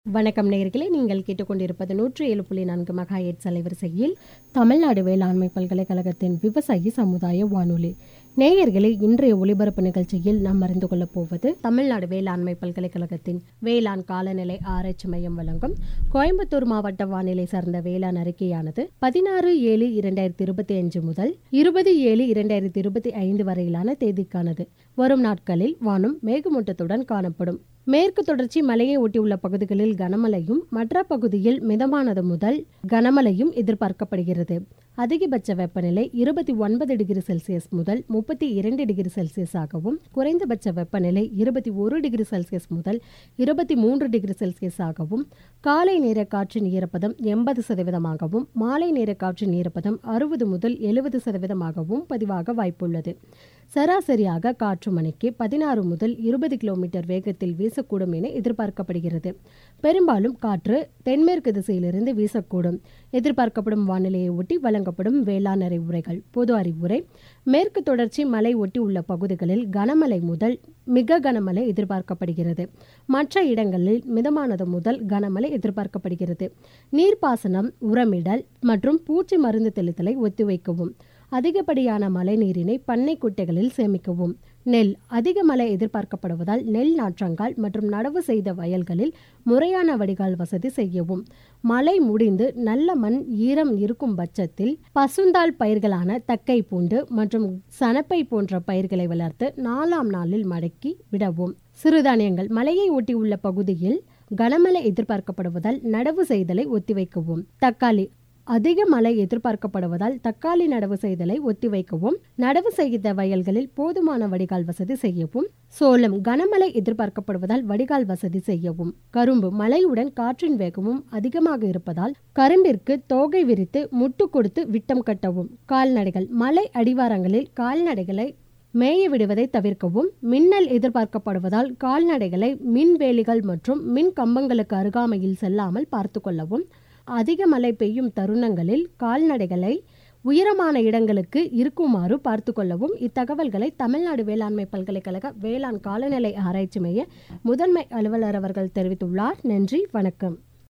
வணக்கம் நேயர்களே நீங்கள் கேட்டுக்கொண்டிருப்பது நூற்றி ஏழு புள்ளி நான்கு மெகா எட்ஸ் அலைவரிசையில் தமிழ்நாடு வேளாண்மை பல்கலைக்கழகத்தின் விவசாயி சமுதாய வானொலி நேயர்களே இன்றைய ஒளிபரப்பு நிகழ்ச்சியில் நாம் அறிந்து கொள்ளப் போவது தமிழ்நாடு வேளாண்மை பல்கலைக்கழகத்தின் வேளாண் காலநிலை ஆராய்ச்சி மையம் வழங்கும் கோயம்புத்தூர் மாவட்ட வானிலை சார்ந்த வேளாண் அறிக்கையானது பதினாறு ஏழு இரண்டாயிரத்தி இருபத்தி அஞ்சு முதல் இருபது ஏழு இரண்டாயிரத்தி இருபத்தி ஐந்து வரையிலான தேதிக்கானது வரும் நாட்களில் வானம் மேகமூட்டத்துடன் காணப்படும் மேற்கு தொடர்ச்சி மலையை ஒட்டியுள்ள பகுதிகளில் கனமழையும் மற்ற பகுதியில் மிதமானது முதல் கனமழையும் எதிர்பார்க்கப்படுகிறது அதிகபட்ச வெப்பநிலை இருபத்தி ஒன்பது டிகிரி செல்சியஸ் முதல் முப்பத்தி இரண்டு டிகிரி செல்சியஸ் ஆகவும் குறைந்தபட்ச வெப்பநிலை இருபத்தி ஒரு டிகிரி செல்சியஸ் முதல் இருபத்தி மூன்று டிகிரி செல்சியஸ் ஆகவும் காலை நேர காற்றின் ஈரப்பதம் எண்பது சதவீதமாகவும் மாலை நேர காற்றின் ஈரப்பதம் அறுபது முதல் எழுபது சதவீதமாகவும் பதிவாக வாய்ப்புள்ளது சராசரியாக காற்று மணிக்கு பதினாறு முதல் இருபது கிலோமீட்டர் வேகத்தில் வீசக்கூடும் என எதிர்பார்க்கப்படுகிறது பெரும்பாலும் காற்று தென்மேற்கு திசையிலிருந்து வீசக்கூடும் எதிர்பார்க்கப்படும் வானிலையை ஒட்டி வழங்கப்படும் வேளாண் அறிவுரைகள் பொது அறிவுரை மேற்கு தொடர்ச்சி மலை ஒட்டி உள்ள பகுதிகளில் கனமழை முதல் மிக கனமழை எதிர்பார்க்கப்படுகிறது மற்ற இடங்களில் மிதமானது முதல் கனமழை எதிர்பார்க்கப்படுகிறது நீர்ப்பாசனம் உரமிடல் மற்றும் பூச்சி மருந்து தெளித்தலை ஒத்திவைக்கவும் அதிகப்படியான மழை நீரினை பண்ணை குட்டைகளில் சேமிக்கவும் நெல் அதிக மழை எதிர்பார்க்கப்படுவதால் நெல் நாற்றங்கால் மற்றும் நடவு செய்த வயல்களில் முறையான வடிகால் வசதி செய்யவும் மழை முடிந்து நல்ல மண் ஈரம் இருக்கும் பட்சத்தில் பசுந்தாள் பயிர்களான தக்கை பூண்டு மற்றும் சனப்பை போன்ற பயிர்களை வளர்த்து நாலாம் நாளில் மடக்கி விடவும் சிறுதானியங்கள் மலையை ஒட்டியுள்ள பகுதியில் கனமழை எதிர்பார்க்கப்படுவதால் நடவு செய்தலை ஒத்திவைக்கவும் தக்காளி அதிக மழை எதிர்பார்க்கப்படுவதால் தக்காளி நடவு செய்தலை ஒத்திவைக்கவும் நடவு செய்த வயல்களில் போதுமான வடிகால் வசதி செய்யவும் சோளம் கனமழை எதிர்பார்க்கப்படுவதால் வடிகால் வசதி செய்யவும் கரும்பு மழையுடன் காற்றின் வேகமும் அதிகமாக இருப்பதால் கரும்பிற்கு தோகை விரித்து முட்டு கொடுத்து விட்டம் கட்டவும் கால்நடைகள் மலை அடிவாரங்களில் கால்நடைகளை மேய விடுவதை தவிர்க்கவும் மின்னல் எதிர்பார்க்கப்படுவதால் கால்நடைகளை மின்வேலிகள் மற்றும் மின் கம்பங்களுக்கு அருகாமையில் செல்லாமல் பார்த்து கொள்ளவும் அதிக மழை பெய்யும் தருணங்களில் கால்நடைகளை உயரமான இடங்களுக்கு இருக்குமாறு பார்த்து கொள்ளவும் இத்தகவல்களை தமிழ்நாடு வேளாண்மை பல்கலைக்கழக வேளாண் காலநிலை ஆராய்ச்சி மைய முதன்மை அலுவலர் அவர்கள் தெரிவித்துள்ளார் நன்றி வணக்கம்